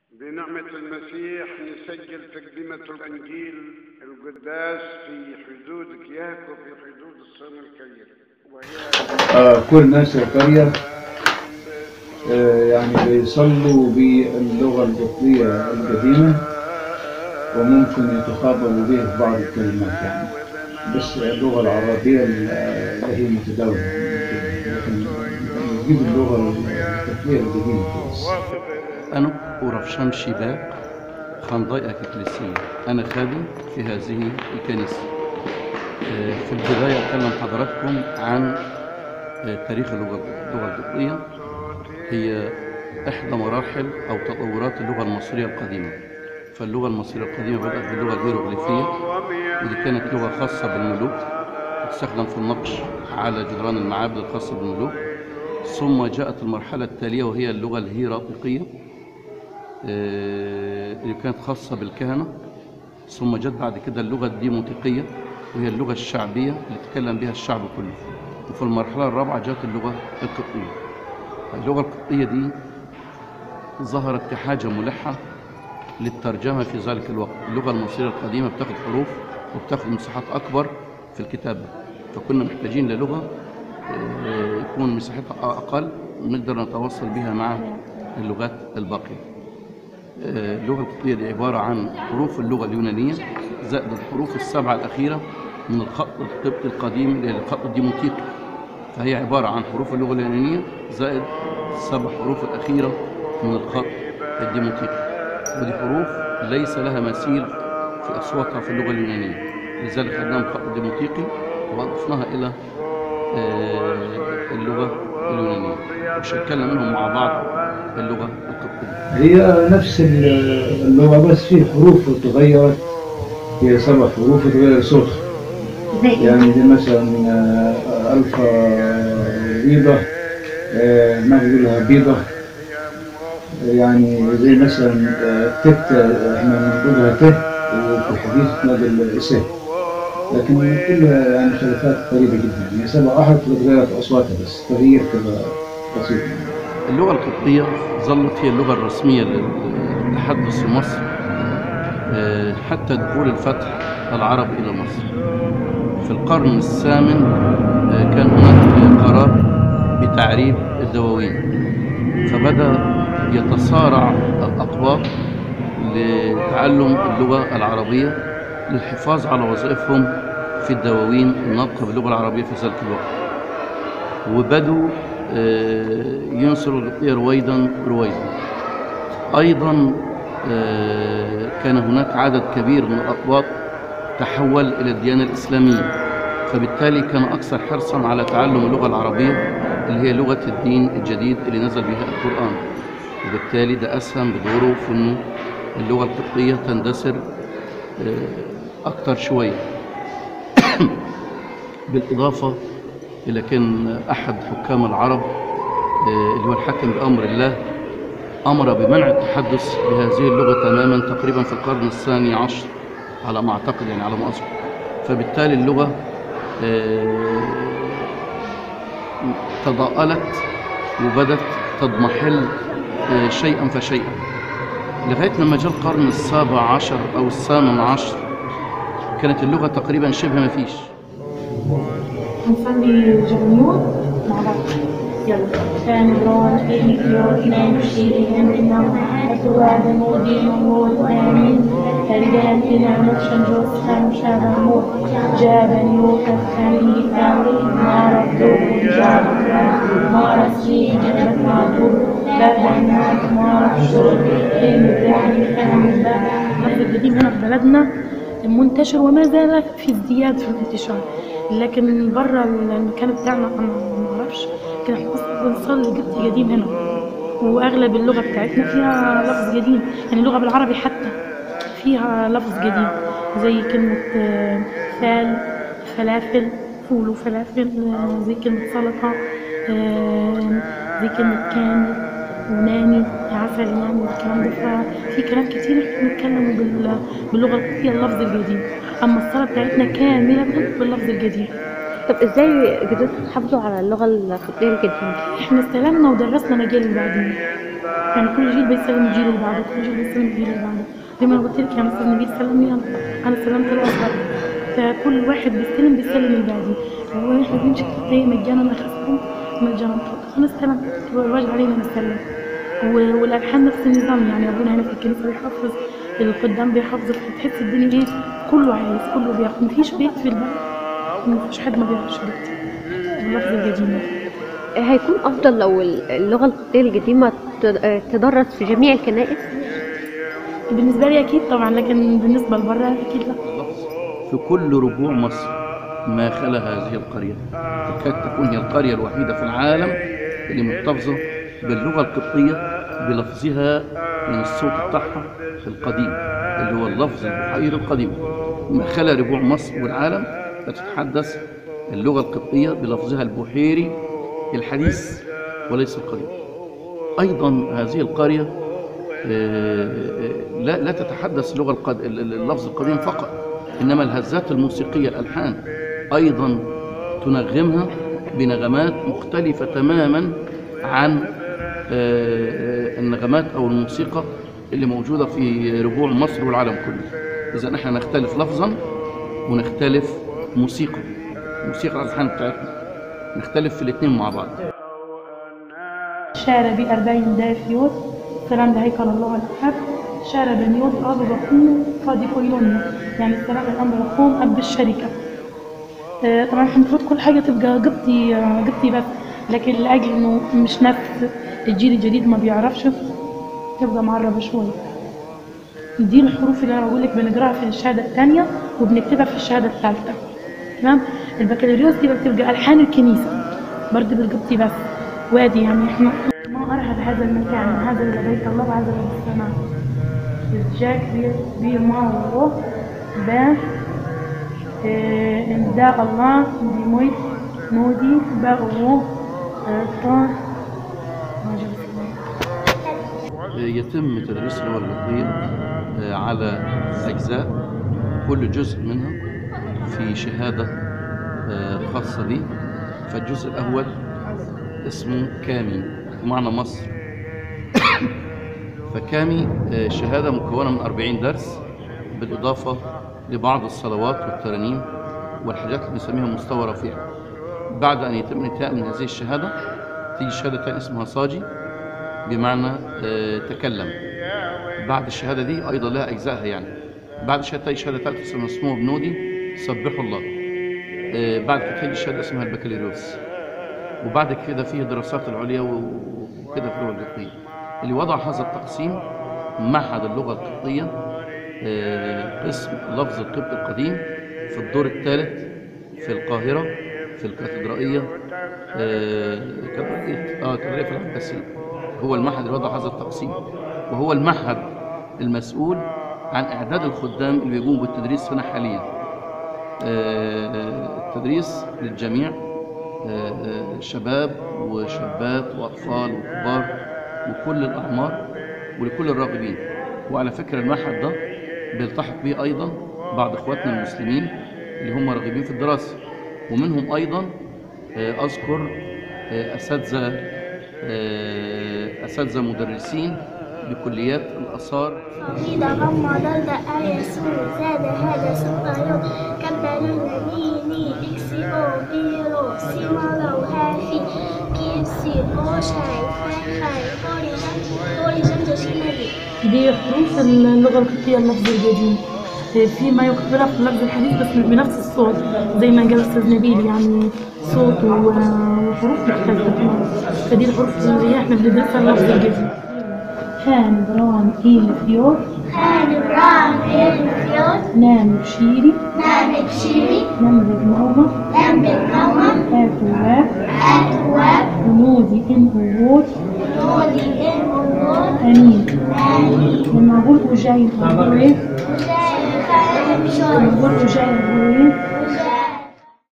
بنعمة المسيح نسجل تقدمة الإنجيل القداس في حدود كياك وفي حدود الصين الكبير وهي آه، كل ناس القرية آه، يعني بيصلوا باللغة القبطية القديمة وممكن يتخاطبوا به في بعض الكلمات يعني بس اللغة العربية اللي هي متداولة لكن نجيب اللغة القبطية القديمة بس. أنا ورفشان شباك خنضاي أكليسية أنا خادم في هذه الكنيسة آه، في البداية أكلم حضراتكم عن آه، تاريخ اللغة اللغة القبطية هي إحدى مراحل أو تطورات اللغة المصرية القديمة فاللغة المصرية القديمة بدأت باللغة الهيروغليفية ودي كانت لغة خاصة بالملوك تستخدم في النقش على جدران المعابد الخاصة بالملوك ثم جاءت المرحلة التالية وهي اللغة الهيراتيقية آه، اللي كانت خاصة بالكهنة ثم جت بعد كده اللغة الديموتيقية وهي اللغة الشعبية اللي تكلم بها الشعب كله وفي المرحلة الرابعة جاءت اللغة القبطية اللغة القبطية دي ظهرت كحاجة ملحة للترجمة في ذلك الوقت اللغة المصرية القديمة بتاخد حروف وبتاخد مساحات أكبر في الكتابة فكنا محتاجين للغة آه، يكون مساحتها أقل نقدر نتواصل بها مع اللغات الباقية آه، اللغة القبطية دي عبارة عن حروف اللغة اليونانية زائد الحروف السبعة الأخيرة من الخط القبطي القديم اللي هي الخط الديموتيقي فهي عبارة عن حروف اللغة اليونانية زائد السبع حروف الأخيرة من الخط الديموتيقي ودي حروف ليس لها مثيل في أصواتها في اللغة اليونانية لذلك خدناها من الخط الديموتيقي وأضفناها إلى آه، اللغة اليونانية مش هنتكلم منهم مع بعض اللغة القبطية هي نفس اللغة بس في حروف تغيرت هي سبع حروف تغير صوتها يعني دي مثلا آه، ألفا بيضة آه، ما بيقولها بيضة يعني زي مثلا آه، تت آه، احنا بنقولها ت وفي الحديث تنادي الإساءة لكن كلها يعني خلافات قريبة جدا هي سبع أحرف تغيرت أصواتها بس تغيير كده بسيط يعني. اللغة القبطية ظلت هي اللغة الرسمية للتحدث في مصر آه، حتى دخول الفتح العربي إلى مصر في القرن الثامن آه، كان هناك قرار بتعريب الدواوين فبدأ يتصارع الأقباط لتعلم اللغة العربية للحفاظ على وظائفهم في الدواوين الناطقة باللغة العربية في ذلك الوقت وبدوا آه، ينصروا القبطية رويدا رويدا أيضا آه، كان هناك عدد كبير من الأقباط تحول إلى الديانة الإسلامية فبالتالي كان أكثر حرصا على تعلم اللغة العربية اللي هي لغة الدين الجديد اللي نزل بها القرآن وبالتالي ده أسهم بدوره في أنه اللغة القبطية تندثر آه، أكتر شوية بالإضافة إلى كان أحد حكام العرب آه، اللي هو الحاكم بأمر الله أمر بمنع التحدث بهذه اللغة تماما تقريبا في القرن الثاني عشر على ما أعتقد يعني على ما أذكر فبالتالي اللغة آه، تضاءلت وبدت تضمحل آه، شيئا فشيئا لغاية لما جاء القرن السابع عشر أو الثامن عشر كانت اللغة تقريبا شبه ما فيش هنصلي جميع مع بعض يلا كان برون في يوتنين شيري هندنا أتواد مودي مود آمين رجال إلى مكشن جوز خام شابه موت جابن يوكف خلي ثوري ما ردو جاب ما رسي جبت معدو بابا الناس ما رشو إن الداعي خام اللفظ القديم هنا في بلدنا منتشر وما زال في ازدياد في الانتشار لكن برا المكان بتاعنا انا ما اعرفش كان احنا اصلا بنصلي قبطي قديم هنا واغلب اللغه بتاعتنا فيها لفظ قديم يعني اللغه بالعربي حتى فيها لفظ قديم زي كلمه آه، فال فلافل فول وفلافل آه، زي كلمه سلطه آه، زي كلمه كان وناني عسل يعني والكلام ده ففي كلام كتير احنا بنتكلم بال- باللغه القبطيه اللفظ القديم اما الصلاه بتاعتنا كامله باللفظ القديم طب ازاي قدرتوا تحافظوا على اللغه القبطيه القديمه احنا استلمنا ودرسنا مجال اللي بعدين يعني كل جيل بيسلم الجيل اللي بعده كل جيل بيسلم الجيل اللي بعده زي ما قلت لك يعني مثلا النبي سلمني انا انا سلمت الاصغر فكل واحد بيستلم بيسلم الباقي واحنا بنمشي زي مجانا اخذكم مجانا انا استلمت الواجب علينا نستلم و- والالحان نفس النظام يعني ابونا هنا في الكنيسه بيحفظ القدام بيحفظ تحس الدنيا ايه كله عايز كله بياخد مفيش بيت في البلد مفيش حد ما بيعرفش بيت اللفظ القديم هيكون افضل لو اللغه القبطيه القديمه ت- تدرس في جميع الكنائس بالنسبه لي اكيد طبعا لكن بالنسبه لبره اكيد لا في كل ربوع مصر ما خلا هذه القرية تكاد تكون هي القرية الوحيدة في العالم اللي محتفظة باللغة القبطية بلفظها من الصوت بتاعها القديم اللي هو اللفظ البحيري القديم ما خلا ربوع مصر والعالم تتحدث اللغة القبطية بلفظها البحيري الحديث وليس القديم أيضا هذه القرية آه، لا لا تتحدث اللغة القد... اللفظ القديم فقط إنما الهزات الموسيقية الألحان أيضا تنغمها بنغمات مختلفة تماما عن آه، آه، النغمات أو الموسيقى اللي موجودة في ربوع مصر والعالم كله إذا نحن نختلف لفظا ونختلف موسيقى موسيقى الألحان بتاعتنا نختلف في الاثنين مع بعض شارع بأربعين دافيوت سلام لهيكل الله الأحد شارع بنيوت أب بقوم قاضي كويلونيا يعني السلام الأمر بقوم أب الشركة آه، طبعا إحنا المفروض كل حاجة تبقى قبطي آه، قبطي بس لكن لأجل إنه مش نفس الجيل الجديد ما بيعرفش تبقى معربة شوية دي الحروف اللي أنا بقول لك بنقراها في الشهادة الثانية وبنكتبها في الشهادة الثالثة تمام البكالوريوس دي بتبقى ألحان الكنيسة برضه بالقبطي بس وادي يعني احنا ما أرهب هذا المكان هذا اللي بيت الله وهذا اللي السماء الجاك بي بي ما الله با إيه، إمداء الله دي مويت نودي با الله آه، طا ما جاب اسمه. يتم تدريس اللغة القبطية آه، على أجزاء كل جزء منها في شهادة آه، خاصة به فالجزء الأول اسمه كامي بمعنى مصر فكامي آه، شهادة مكونة من 40 درس بالإضافة لبعض الصلوات والترانيم والحاجات اللي بنسميها مستوى رفيع بعد أن يتم الانتهاء من هذه الشهادة تيجي شهادة تانية اسمها صاجي بمعنى آه، تكلم بعد الشهادة دي أيضا لها أجزائها يعني بعد الشهادة تيجي شهادة ثالثة اسمها اسمه بنودي سبحوا الله آه، بعد كده تيجي شهادة اسمها البكالوريوس وبعد كده فيه الدراسات العليا و- وكده في اللغة القبطية اللي وضع هذا التقسيم معهد اللغة القبطية آه، قسم لفظ القبط القديم في الدور الثالث في القاهرة في الكاتدرائية آه، كاتدرائية اه كاتدرائية في العباسية هو المعهد اللي وضع هذا التقسيم وهو المعهد المسؤول عن إعداد الخدام اللي بيقوموا بالتدريس هنا حاليا آه، التدريس للجميع آه، آه، شباب وشابات وأطفال وكبار وكل الأعمار ولكل الراغبين وعلى فكرة المعهد ده بيلتحق به أيضا بعض إخواتنا المسلمين اللي هم راغبين في الدراسة ومنهم أيضا آه، أذكر آه، أساتذة آه، أساتذة مدرسين بكليات الآثار إذا غمض الدعاء يسوع زاد هذا سؤال كبر النبي إكسي أو بيرو سيما لو هافي كيسي أو شاي فاي خاي قولي جنب قولي جنب شمالي دي حروف اللغة القبطية اللفظ القديم في ما يقبلها في اللفظ الحديث بس مش بنفس الصوت زي ما قال أستاذ نبيل يعني صوت و- وحروف مختلفة كمان فدي الحروف اللي احنا بندرسها اللفظ القديم كان بران إيل فيور خان برام الفيوت نام بشيري نام بشيري نم بجنومة نام بالقوم آتوا واب أتواب ونودي إن أوود نودي الأمور أنين آني لما أقول أجاي أقول إيه؟ وجاي خارج لما شوي أقول أجاي أقول إيه؟